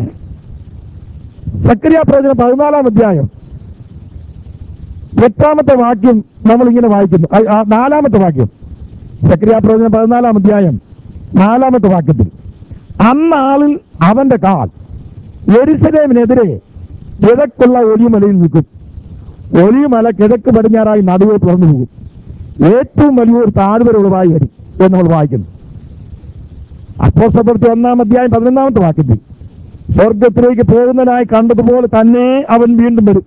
സക്രിയ പ്രവചനം പതിനാലാം അധ്യായം എട്ടാമത്തെ വാക്യം നമ്മൾ ഇങ്ങനെ വായിക്കുന്നു ആ, ആ, നാലാമത്തെ വാക്യം സക്രിയ പ്രവചനം പതിനാലാം അധ്യായം നാലാമത്തെ വാക്യത്തിൽ അന്നാളിൽ അവന്റെ കാൽ എരിശലേമിനെതിരെ കിഴക്കുള്ള ഒലിമലയിൽ നിൽക്കും ഒലിമല കിഴക്ക് പടിഞ്ഞാറായി നടുവെ തുറന്നു പോകും ഏറ്റവും വലിയൊരു താഴ്വരയുള്ളതായി വരും എന്ന് നമ്മൾ വായിക്കുന്നു അപ്പോസ്തലപ്രവൃത്തി ഒന്നാം അധ്യായം പതിനൊന്നാമത്തെ വാക്യത്തിൽ സ്വർഗത്തിലേക്ക് പോകുന്നതിനായി കണ്ടതുപോലെ തന്നെ അവൻ വീണ്ടും വരും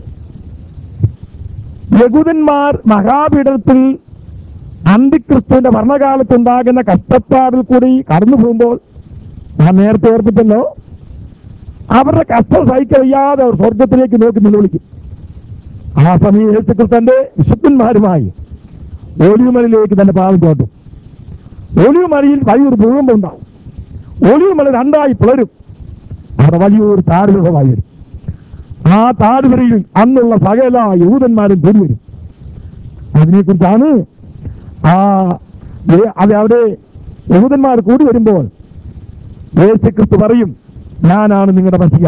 യഹൂദന്മാർ മഹാപീഠത്തിൽ അന്തിക്രിസ്തുവിന്റെ ഭരണകാലത്തുണ്ടാകുന്ന കഷ്ടപ്പാടിൽ കൂടി കടന്നു പോകുമ്പോൾ ഞാൻ നേരത്തെ ഓർപ്പിച്ചല്ലോ അവരുടെ കഷ്ടം സഹിക്കവയ്യാതെ അവർ സ്വർഗത്തിലേക്ക് നോക്കി നിലവിളിക്കും ആ സമയം യേശുക്രിസ്തന്റെ വിശുദ്ധന്മാരുമായി ഒലിവുമലയിലേക്ക് തന്നെ പാവം ചോട്ടും ഒലിവുമലയിൽ വലിയൊരു ഭൂകമ്പം ഉണ്ടാവും ഒലിവുമല രണ്ടായി പിളരും അവിടെ വലിയൊരു താഴ്വരമായി വരും ആ താഴ്വരയിൽ അന്നുള്ള സകല യൂതന്മാരും കൂടി വരും അതിനെക്കുറിച്ചാണ് ആ ഏ- അത് അവിടെ യഹൂദന്മാർ കൂടി വരുമ്പോൾ യേശുക്രിസ്തു പറയും ഞാനാണ് നിങ്ങളുടെ മസിയ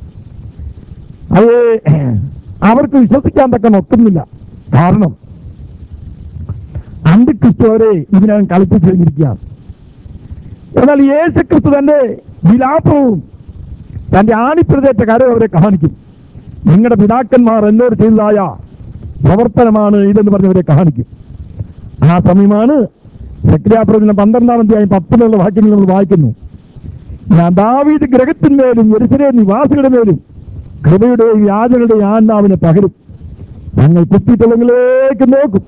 അത് അവർക്ക് വിശ്വസിക്കാൻ തക്ക ഒക്കുന്നില്ല കാരണം അന്തിക്രിസ്തു അവരെ ഇതിനകം കളിപ്പിച്ചു കഴിഞ്ഞിരിക്കുകയാണ് എന്നാൽ യേശുക്രിസ്തു തന്റെ വിലാപവും തന്റെ ആണിപ്രദേശ കരം അവരെ കാണിക്കും നിങ്ങളുടെ പിതാക്കന്മാർ എന്നോട് ചെയ്തതായ പ്രവർത്തനമാണ് ഇതെന്ന് പറഞ്ഞവരെ കാണിക്കും ആ സമയമാണ് സക്രിയാപ്രവചനം പന്ത്രണ്ടാം അധ്യായം പത്തിലുള്ള വാക്യങ്ങൾ നമ്മൾ വായിക്കുന്നു ഞാൻ ദാവീദ് ഗ്രഹത്തിന്മേലും യെരുസലേ നിവാസികളുടെ മേലും കൃപയുടെയും യാചനയുടെയും ആത്മാവിനെ പകരും ഞങ്ങൾ കുത്തിത്തുളങ്ങളിലേക്ക് നോക്കും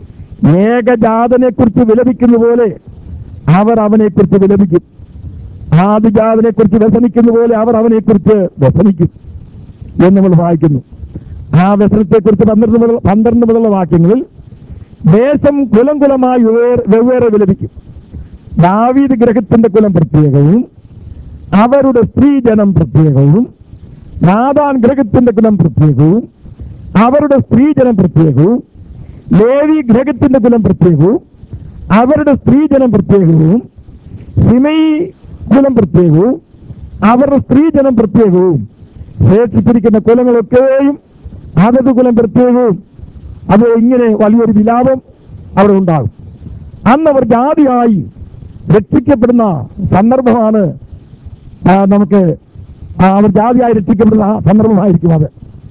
ഏകജാതനെ കുറിച്ച് വിലപിക്കുന്ന പോലെ അവർ അവനെ കുറിച്ച് വിലപിക്കും ആദിജാതനെ കുറിച്ച് വ്യസനിക്കുന്ന പോലെ അവർ അവനെ കുറിച്ച് വ്യസനിക്കും എന്ന് നമ്മൾ വായിക്കുന്നു ആ വ്യസനത്തെ കുറിച്ച് പന്ത്രണ്ട് മുതൽ പന്ത്രണ്ട് മുതലുള്ള വാക്യങ്ങളിൽ ദേശം കുലം കുലമായി വെവ്വേറെ വെവ്വേറെ വിലപിക്കും ദാവീദ് ഗ്രഹത്തിന്റെ കുലം പ്രത്യേകവും അവരുടെ സ്ത്രീജനം പ്രത്യേകവും നാദാൻ ഗ്രഹത്തിന്റെ കുലം പ്രത്യേകവും അവരുടെ സ്ത്രീജനം പ്രത്യേകവും ലേവി ഗ്രഹത്തിന്റെ കുലം പ്രത്യേകവും അവരുടെ സ്ത്രീജനം പ്രത്യേകവും സിമയി കുലം പ്രത്യേകവും അവരുടെ സ്ത്രീജനം പ്രത്യേകവും ശേഷിച്ചിരിക്കുന്ന കുലങ്ങളൊക്കെയും അതത് കുലം പ്രത്യേകവും അത് ഇങ്ങനെ വലിയൊരു വിലാപം അവിടെ ഉണ്ടാകും അന്ന് അവർ ജാതിയായി രക്ഷിക്കപ്പെടുന്ന സന്ദർഭമാണ് ആ, നമുക്ക് ആ, അവർ ജാതിയായി രക്ഷിക്കപ്പെടുന്ന ആ സന്ദർഭമായിരിക്കും അത്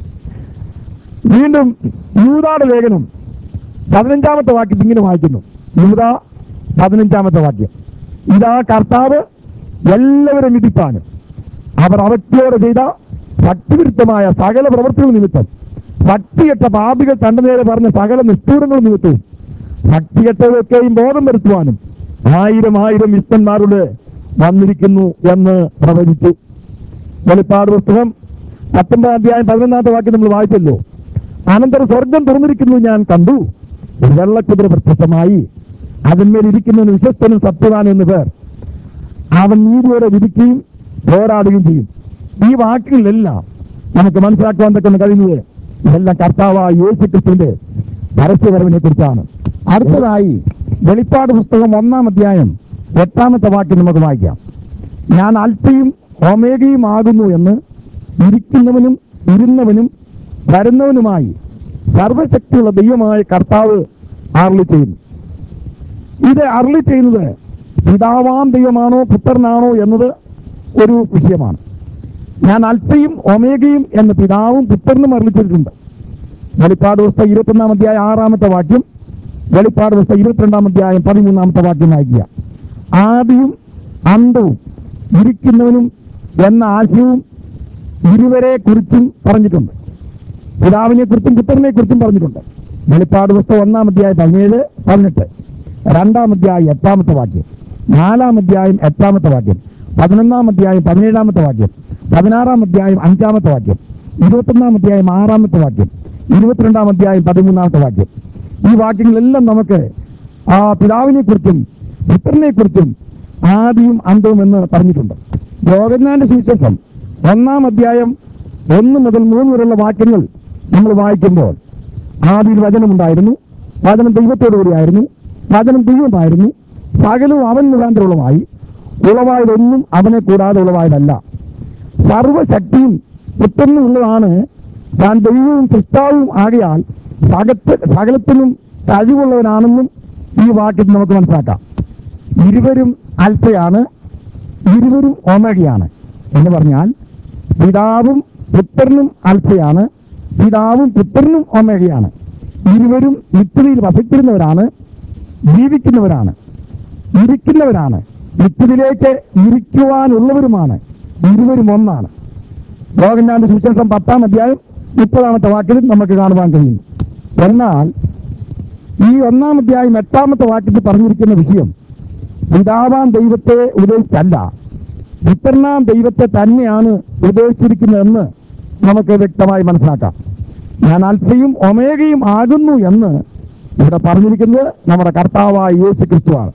വീണ്ടും യൂതാടെ ലേഖനം പതിനഞ്ചാമത്തെ വാക്യം ഇങ്ങനെ വായിക്കുന്നു യൂത പതിനഞ്ചാമത്തെ വാക്യം ഇതാ കർത്താവ് എല്ലാവരും വിധിപ്പാനും അവർ അവറ്റയോടെ ചെയ്ത ഭക്തിവിരുദ്ധമായ സകല പ്രവൃത്തികൾ നിമിത്തം ഭക്തികെട്ട പാപികൾ തന്റെ നേരെ പറഞ്ഞ സകല നിഷ്ഠൂരങ്ങൾ നിമിത്തവും ഭക്തികെട്ടതൊക്കെയും ബോധം വരുത്തുവാനും ആയിരം ആയിരം ഇഷ്ടന്മാരുടെ വന്നിരിക്കുന്നു എന്ന് പ്രവചിച്ചു വെളിപ്പാട് പുസ്തകം പത്തൊമ്പതാം അധ്യായം പതിനൊന്നാമത്തെ വാക്യം നമ്മൾ വായിച്ചല്ലോ അനന്തരം സ്വർഗം തുറന്നിരിക്കുന്നു ഞാൻ കണ്ടു ഒരു വെള്ളക്കുതിര പ്രത്യക്ഷമായി അതിന്മേൽ ഇരിക്കുന്നതിന് വിശ്വസ്തനും സത്യവാനും എന്ന് പേർ അവൻ നീതിയോടെ വിധിക്കുകയും പോരാടുകയും ചെയ്യും ഈ വാക്കുകളിലെല്ലാം നമുക്ക് മനസ്സിലാക്കുവാൻ തക്കുന്ന കഴിയുന്നത് ഇതെല്ലാം കർത്താവായ യേശു ക്രിസ്തുവിന്റെ പരസ്യവരവിനെ കുറിച്ചാണ് അടുത്തതായി വെളിപ്പാട് പുസ്തകം ഒന്നാം അധ്യായം എട്ടാമത്തെ വാക്യം നമുക്ക് വായിക്കാം ഞാൻ അല്പയും ഒമേഗയും ആകുന്നു എന്ന് ഇരിക്കുന്നവനും ഇരുന്നവനും വരുന്നവനുമായി സർവശക്തിയുള്ള ദൈവമായ കർത്താവ് അരുളി ചെയ്യുന്നു ഇത് അരുളി ചെയ്യുന്നത് പിതാവാം ദൈവമാണോ പുത്രനാണോ എന്നത് ഒരു വിഷയമാണ് ഞാൻ അല്പയും ഒമേഗയും എന്ന പിതാവും പുത്രനും അരുളിച്ചിട്ടുണ്ട് വെളിപ്പാട് പുസ്തകം ഇരുപത്തൊന്നാം അധ്യായം ആറാമത്തെ വാക്യം വെളിപ്പാട് പുസ്തകം ഇരുപത്തിരണ്ടാം അധ്യായം പതിമൂന്നാമത്തെ വാക്യം വായിക്കുക ആദിയും അന്തവും ഇരിക്കുന്നവനും എന്ന ആശയവും ഇരുവരെ കുറിച്ചും പറഞ്ഞിട്ടുണ്ട് പിതാവിനെ കുറിച്ചും പുത്രനെ കുറിച്ചും പറഞ്ഞിട്ടുണ്ട് വെളിപ്പാട് പുസ്തകം ഒന്നാം അധ്യായം പതിനേഴ് പതിനെട്ട് രണ്ടാം അധ്യായം എട്ടാമത്തെ വാക്യം നാലാം അധ്യായം എട്ടാമത്തെ വാക്യം പതിനൊന്നാം അധ്യായം പതിനേഴാമത്തെ വാക്യം പതിനാറാം അധ്യായം അഞ്ചാമത്തെ വാക്യം ഇരുപത്തൊന്നാം അധ്യായം ആറാമത്തെ വാക്യം ഇരുപത്തിരണ്ടാം അധ്യായം പതിമൂന്നാമത്തെ വാക്യം ഈ വാക്യങ്ങളെല്ലാം നമുക്ക് ആ പിതാവിനെ കുറിച്ചും പുത്രനെ കുറിച്ചും ആദിയും അന്തവും എന്ന് പറഞ്ഞിട്ടുണ്ട് യോഗജ്ഞാന്റെ സുവിശേഷം ഒന്നാം അധ്യായം ഒന്ന് മുതൽ മൂന്ന് വരെയുള്ള വാക്യങ്ങൾ നമ്മൾ വായിക്കുമ്പോൾ ആദിയിൽ വചനമുണ്ടായിരുന്നു വചനം ദൈവത്തോടു കൂടിയായിരുന്നു വചനം ദൈവമായിരുന്നു സകലവും അവൻ മുഖാന്തരമുള്ളമായി ഉളവായതൊന്നും അവനെ കൂടാതെ ഉളവായതല്ല സർവശക്തിയും പുത്രനുള്ളതാണ് താൻ ദൈവവും സൃഷ്ടാവും ആകയാൽ സകത്ത് സകലത്തിനും കഴിവുള്ളവനാണെന്നും ഈ വാക്യത്തിൽ നമുക്ക് മനസ്സിലാക്കാം ഇരുവരും അൽഫയാണ് ഇരുവരും ഒമേഗയാണ് എന്ന് പറഞ്ഞാൽ പിതാവും പുത്രനും അൽഫയാണ് പിതാവും പുത്രനും ഒമേഗയാണ് ഇരുവരും നിത്യതയിൽ വസിച്ചിരുന്നവരാണ് ജീവിക്കുന്നവരാണ് ഇരിക്കുന്നവരാണ് നിത്യത്തിലേക്ക് ഇരിക്കുവാനുള്ളവരുമാണ് ഇരുവരും ഒന്നാണ് യോഗനാന്റെ സുവിശേഷം പത്താം അധ്യായം മുപ്പതാമത്തെ വാക്യത്തിൽ നമുക്ക് കാണുവാൻ കഴിയും എന്നാൽ ഈ ഒന്നാം അധ്യായം എട്ടാമത്തെ വാക്യത്തിൽ പറഞ്ഞിരിക്കുന്ന വിഷയം പിതാവാൻ ദൈവത്തെ ഉദ്ദേശിച്ചല്ല പുത്രനാം ദൈവത്തെ തന്നെയാണ് ഉദ്ദേശിച്ചിരിക്കുന്നതെന്ന് നമുക്ക് വ്യക്തമായി മനസ്സിലാക്കാം ഞാൻ അൽഫയും ഒമേഗയും ആകുന്നു എന്ന് ഇവിടെ പറഞ്ഞിരിക്കുന്നത് നമ്മുടെ കർത്താവായ യേശു ക്രിസ്തുവാണ്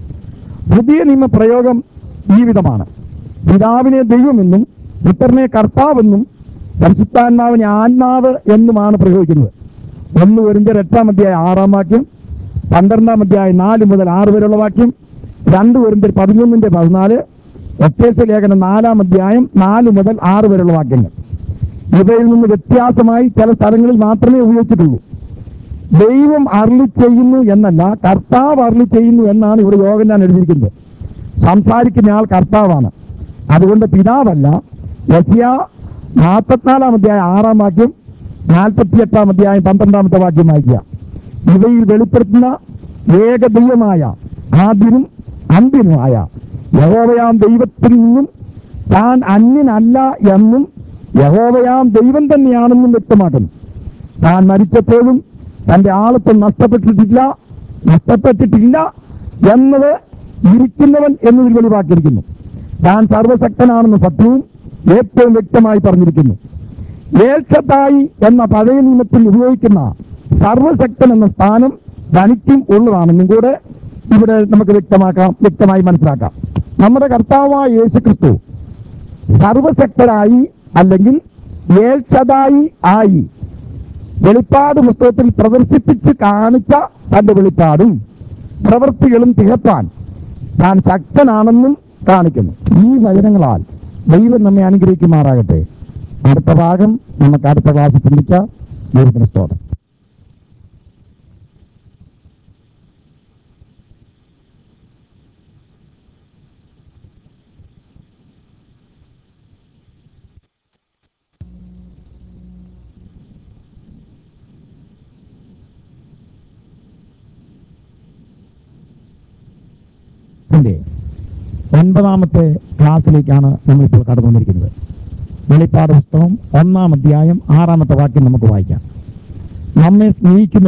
പുതിയ നിയമ പ്രയോഗം ഈ വിധമാണ് പിതാവിനെ ദൈവമെന്നും പുത്രനെ കർത്താവെന്നും പരിശുദ്ധാത്മാവിനെ ആത്മാവ് എന്നുമാണ് പ്രയോഗിക്കുന്നത് ഒന്ന് വരുന്ന എട്ടാം അധ്യായം ആറാം വാക്യം പന്ത്രണ്ടാം അധ്യായം നാല് മുതൽ ആറ് വരെയുള്ള വാക്യം രണ്ട് വരുമ്പോൾ പതിമൂന്നിന്റെ പതിനാല് എട്ടേസ് ലേഖനം നാലാം അധ്യായം നാല് മുതൽ ആറ് വരെയുള്ള വാക്യങ്ങൾ ഇവയിൽ നിന്ന് വ്യത്യാസമായി ചില സ്ഥലങ്ങളിൽ മാത്രമേ ഉപയോഗിച്ചിട്ടുള്ളൂ ദൈവം അരുളി ചെയ്യുന്നു എന്നല്ല കർത്താവ് അരുളി ചെയ്യുന്നു എന്നാണ് ഇവിടെ യോഗം ഞാൻ എഴുതിയിരിക്കുന്നത് സംസാരിക്കുന്ന ആൾ കർത്താവാണ് അതുകൊണ്ട് പിതാവല്ല യസിയ നാൽപ്പത്തിനാലാം അധ്യായം ആറാം വാക്യം നാൽപ്പത്തിയെട്ടാം അധ്യായം പന്ത്രണ്ടാമത്തെ വാക്യം വായിക്കുക ഇവയിൽ വെളിപ്പെടുത്തുന്ന ഏകദൈവമായ ആദ്യനും അന്ത്യനുമായ യഹോവയാം ദൈവത്തിൽ നിന്നും താൻ അന്യനല്ല എന്നും യഹോവയാം ദൈവം തന്നെയാണെന്നും വ്യക്തമാക്കുന്നു താൻ മരിച്ചപ്പോഴും തന്റെ ആളത്വം നഷ്ടപ്പെട്ടിട്ടില്ല നഷ്ടപ്പെട്ടിട്ടില്ല എന്നത് ഇരിക്കുന്നവൻ എന്നതിൽ വെളിവാക്കിയിരിക്കുന്നു താൻ സർവശക്തനാണെന്ന സത്യവും ഏറ്റവും വ്യക്തമായി പറഞ്ഞിരിക്കുന്നു ഏക്ഷത്തായി എന്ന പഴയ നിയമത്തിൽ ഉപയോഗിക്കുന്ന സർവശക്തൻ എന്ന സ്ഥാനം തനിക്കും ഉള്ളതാണെന്നും കൂടെ ഇവിടെ നമുക്ക് വ്യക്തമാക്കാം വ്യക്തമായി മനസ്സിലാക്കാം നമ്മുടെ കർത്താവായ യേശു ക്രിസ്തു സർവശക്തരായി അല്ലെങ്കിൽ ഏക്ഷതായി ആയി വെളിപ്പാട് പുസ്തകത്തിൽ പ്രദർശിപ്പിച്ച് കാണിച്ച തന്റെ വെളിപ്പാടും പ്രവൃത്തികളും തികപ്പാൻ താൻ ശക്തനാണെന്നും കാണിക്കുന്നു ഈ വചനങ്ങളാൽ ദൈവം നമ്മെ അനുഗ്രഹിക്കുമാറാകട്ടെ അടുത്ത ഭാഗം നമുക്ക് അടുത്ത ക്ലാസ് ചിന്തിക്കാം ദൈവത്തിന് സ്തോത്രം ന്റെ ഒൻപതാമത്തെ ക്ലാസ്സിലേക്കാണ് നമ്മളിപ്പോൾ കടന്നു വന്നിരിക്കുന്നത് വെളിപ്പാട് പുസ്തകം ഒന്നാം അധ്യായം ആറാമത്തെ വാക്യം നമുക്ക് വായിക്കാം നമ്മെ സ്നേഹിക്കുന്ന